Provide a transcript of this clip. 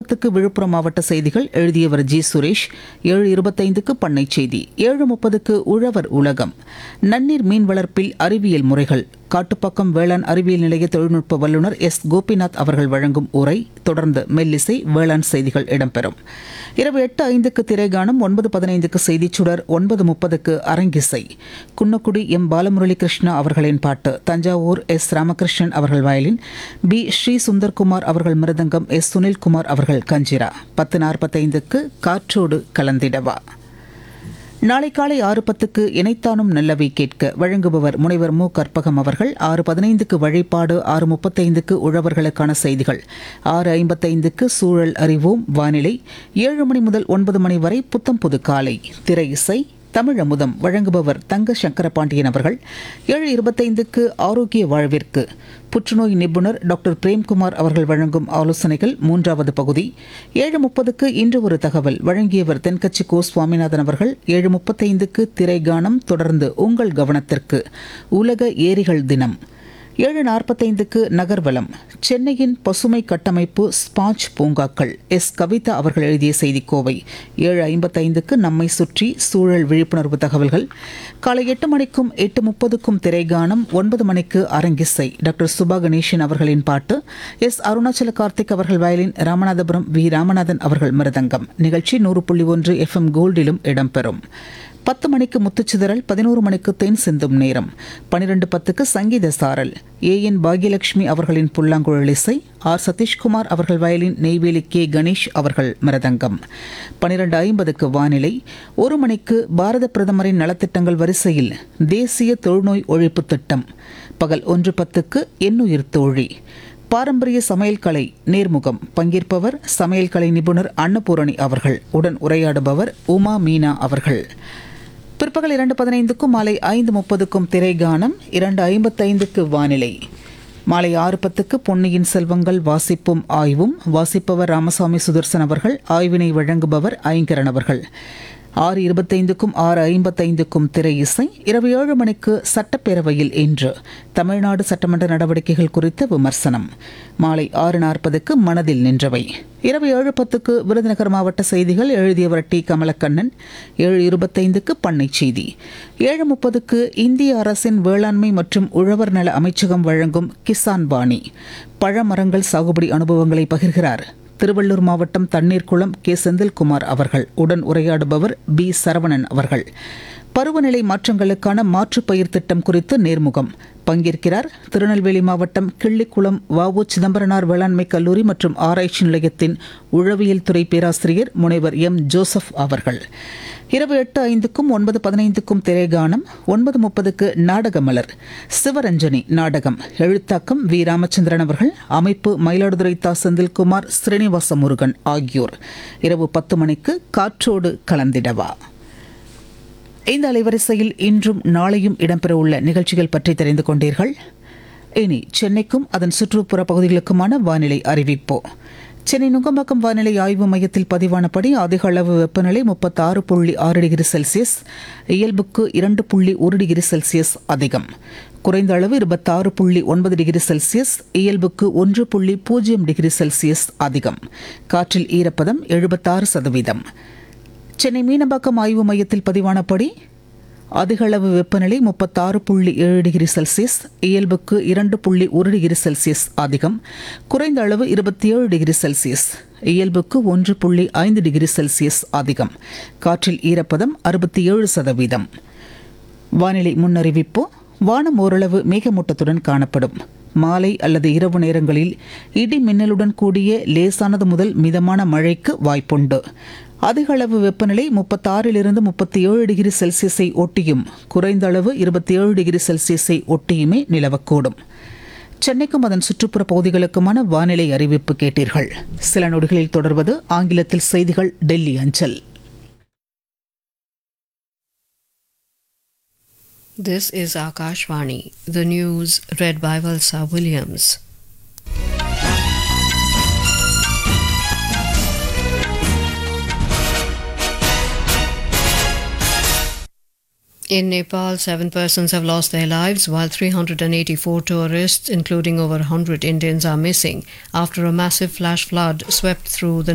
பத்துக்கு விழுப்புரம் மாவட்ட செய்திகள் எழுதியவர் ஜி சுரேஷ் ஏழு இருபத்தைந்துக்கு பண்ணை செய்தி ஏழு முப்பதுக்கு உழவர் உலகம் நன்னீர் மீன் வளர்ப்பில் அறிவியல் முறைகள் காட்டுப்பாக்கம் வேளாண் அறிவியல் நிலைய தொழில்நுட்ப வல்லுநர் எஸ் கோபிநாத் அவர்கள் வழங்கும் உரை தொடர்ந்து மெல்லிசை வேளாண் செய்திகள் இடம்பெறும் இரவு எட்டு ஐந்துக்கு திரைகானம் ஒன்பது பதினைந்துக்கு செய்திச் சுடர் ஒன்பது முப்பதுக்கு அரங்கிசை குன்னக்குடி எம் பாலமுரளி கிருஷ்ணா அவர்களின் பாட்டு தஞ்சாவூர் எஸ் ராமகிருஷ்ணன் அவர்கள் வயலின் பி ஸ்ரீ சுந்தர்குமார் அவர்கள் மிருதங்கம் எஸ் சுனில்குமார் அவர்கள் கஞ்சிரா பத்து நாற்பத்தைந்துக்கு காற்றோடு கலந்திடவா நாளை காலை ஆறு பத்துக்கு இணைத்தானும் நல்லவை கேட்க வழங்குபவர் முனைவர் மு கற்பகம் அவர்கள் ஆறு பதினைந்துக்கு வழிபாடு ஆறு முப்பத்தைந்துக்கு உழவர்களுக்கான செய்திகள் ஆறு ஐம்பத்தைந்துக்கு சூழல் அறிவோம் வானிலை ஏழு மணி முதல் ஒன்பது மணி வரை புத்தம் புது காலை திரை இசை தமிழ் அமுதம் வழங்குபவர் தங்க சங்கரபாண்டியன் அவர்கள் ஏழு இருபத்தைந்துக்கு ஆரோக்கிய வாழ்விற்கு புற்றுநோய் நிபுணர் டாக்டர் பிரேம்குமார் அவர்கள் வழங்கும் ஆலோசனைகள் மூன்றாவது பகுதி ஏழு முப்பதுக்கு இன்று ஒரு தகவல் வழங்கியவர் தென்கட்சி கோ சுவாமிநாதன் அவர்கள் ஏழு முப்பத்தைந்துக்கு திரைகானம் தொடர்ந்து உங்கள் கவனத்திற்கு உலக ஏரிகள் தினம் ஏழு நாற்பத்தைந்துக்கு நகர்வலம் சென்னையின் பசுமை கட்டமைப்பு ஸ்பாஞ்ச் பூங்காக்கள் எஸ் கவிதா அவர்கள் எழுதிய செய்திக்கோவை ஏழு ஐம்பத்தைந்துக்கு நம்மை சுற்றி சூழல் விழிப்புணர்வு தகவல்கள் காலை எட்டு மணிக்கும் எட்டு முப்பதுக்கும் திரைகானம் ஒன்பது மணிக்கு அரங்கிசை டாக்டர் சுபா கணேசன் அவர்களின் பாட்டு எஸ் அருணாச்சல கார்த்திக் அவர்கள் வயலின் ராமநாதபுரம் வி ராமநாதன் அவர்கள் மிருதங்கம் நிகழ்ச்சி நூறு புள்ளி ஒன்று எஃப்எம் கோல்டிலும் இடம்பெறும் பத்து மணிக்கு முத்துச்சிதறல் பதினோரு மணிக்கு தேன் சிந்தும் நேரம் பனிரெண்டு பத்துக்கு சங்கீத சாரல் ஏ என் பாக்யலட்சுமி அவர்களின் புல்லாங்குழல் இசை ஆர் சதீஷ்குமார் அவர்கள் வயலின் நெய்வேலி கே கணேஷ் அவர்கள் மிருதங்கம் பனிரெண்டு ஐம்பதுக்கு வானிலை ஒரு மணிக்கு பாரத பிரதமரின் நலத்திட்டங்கள் வரிசையில் தேசிய தொழுநோய் ஒழிப்பு திட்டம் பகல் ஒன்று பத்துக்கு எண்ணுயிர் தோழி பாரம்பரிய சமையல் கலை நேர்முகம் பங்கேற்பவர் சமையல் கலை நிபுணர் அன்னபூரணி அவர்கள் உடன் உரையாடுபவர் உமா மீனா அவர்கள் பிற்பகல் இரண்டு பதினைந்துக்கும் மாலை ஐந்து முப்பதுக்கும் திரைகானம் இரண்டு ஐம்பத்தைந்துக்கு வானிலை மாலை ஆறு பத்துக்கு பொன்னியின் செல்வங்கள் வாசிப்பும் ஆய்வும் வாசிப்பவர் ராமசாமி சுதர்சன் அவர்கள் ஆய்வினை வழங்குபவர் ஐங்கரன் அவர்கள் ஆறு இருபத்தைந்துக்கும் ஆறு ஐம்பத்தைந்துக்கும் திரை இசை இரவு ஏழு மணிக்கு சட்டப்பேரவையில் இன்று தமிழ்நாடு சட்டமன்ற நடவடிக்கைகள் குறித்த விமர்சனம் மாலை ஆறு நாற்பதுக்கு மனதில் நின்றவை இரவு ஏழு பத்துக்கு விருதுநகர் மாவட்ட செய்திகள் எழுதியவர் டி கமலக்கண்ணன் ஏழு இருபத்தைந்துக்கு பண்ணை செய்தி ஏழு முப்பதுக்கு இந்திய அரசின் வேளாண்மை மற்றும் உழவர் நல அமைச்சகம் வழங்கும் கிசான் பாணி பழமரங்கள் சாகுபடி அனுபவங்களை பகிர்கிறார் திருவள்ளூர் மாவட்டம் தண்ணீர்குளம் கே செந்தில்குமார் அவர்கள் உடன் உரையாடுபவர் பி சரவணன் அவர்கள் பருவநிலை மாற்றங்களுக்கான மாற்றுப் பயிர் திட்டம் குறித்து நேர்முகம் பங்கேற்கிறார் திருநெல்வேலி மாவட்டம் கிள்ளிக்குளம் வஉ சிதம்பரனார் வேளாண்மை கல்லூரி மற்றும் ஆராய்ச்சி நிலையத்தின் உழவியல் துறை பேராசிரியர் முனைவர் எம் ஜோசப் அவர்கள் இரவு எட்டு ஐந்துக்கும் ஒன்பது பதினைந்துக்கும் திரைகானம் ஒன்பது முப்பதுக்கு நாடக மலர் சிவரஞ்சனி நாடகம் எழுத்தாக்கம் வி ராமச்சந்திரன் அவர்கள் அமைப்பு மயிலாடுதுறை தா செந்தில்குமார் ஸ்ரீனிவாச முருகன் ஆகியோர் இரவு பத்து மணிக்கு காற்றோடு கலந்திடவா இந்த அலைவரிசையில் இன்றும் நாளையும் இடம்பெறவுள்ள நிகழ்ச்சிகள் பற்றி தெரிந்து கொண்டீர்கள் இனி சென்னைக்கும் அதன் சுற்றுப்புற பகுதிகளுக்குமான வானிலை அறிவிப்போ சென்னை நுங்கம்பாக்கம் வானிலை ஆய்வு மையத்தில் பதிவானபடி அதிக அளவு வெப்பநிலை முப்பத்தாறு புள்ளி ஆறு டிகிரி செல்சியஸ் இயல்புக்கு இரண்டு புள்ளி ஒரு டிகிரி செல்சியஸ் அதிகம் குறைந்த அளவு இருபத்தாறு புள்ளி ஒன்பது டிகிரி செல்சியஸ் இயல்புக்கு ஒன்று புள்ளி பூஜ்ஜியம் டிகிரி செல்சியஸ் அதிகம் காற்றில் ஈரப்பதம் எழுபத்தாறு சதவீதம் சென்னை மீனம்பாக்கம் ஆய்வு மையத்தில் பதிவானபடி அதிக அளவு வெப்பநிலை முப்பத்தாறு புள்ளி ஏழு டிகிரி செல்சியஸ் இயல்புக்கு இரண்டு புள்ளி ஒரு டிகிரி செல்சியஸ் அதிகம் குறைந்த அளவு இருபத்தி ஏழு டிகிரி செல்சியஸ் இயல்புக்கு ஒன்று புள்ளி ஐந்து டிகிரி செல்சியஸ் அதிகம் காற்றில் ஈரப்பதம் அறுபத்தி ஏழு சதவீதம் வானிலை முன்னறிவிப்பு வானம் ஓரளவு மேகமூட்டத்துடன் காணப்படும் மாலை அல்லது இரவு நேரங்களில் இடி மின்னலுடன் கூடிய லேசானது முதல் மிதமான மழைக்கு வாய்ப்புண்டு அதிக அளவு வெப்பநிலை முப்பத்தாறிலிருந்து முப்பத்தி ஏழு டிகிரி செல்சியஸை ஒட்டியும் குறைந்த அளவு இருபத்தி ஏழு டிகிரி செல்சியஸை ஒட்டியுமே நிலவக்கூடும் சென்னைக்கும் அதன் சுற்றுப்புற பகுதிகளுக்குமான வானிலை அறிவிப்பு கேட்டீர்கள் சில நொடிகளில் தொடர்வது ஆங்கிலத்தில் செய்திகள் டெல்லி அஞ்சல் This is Akashvani, the news read by Valsa Williams. In Nepal, seven persons have lost their lives while 384 tourists, including over 100 Indians, are missing after a massive flash flood swept through the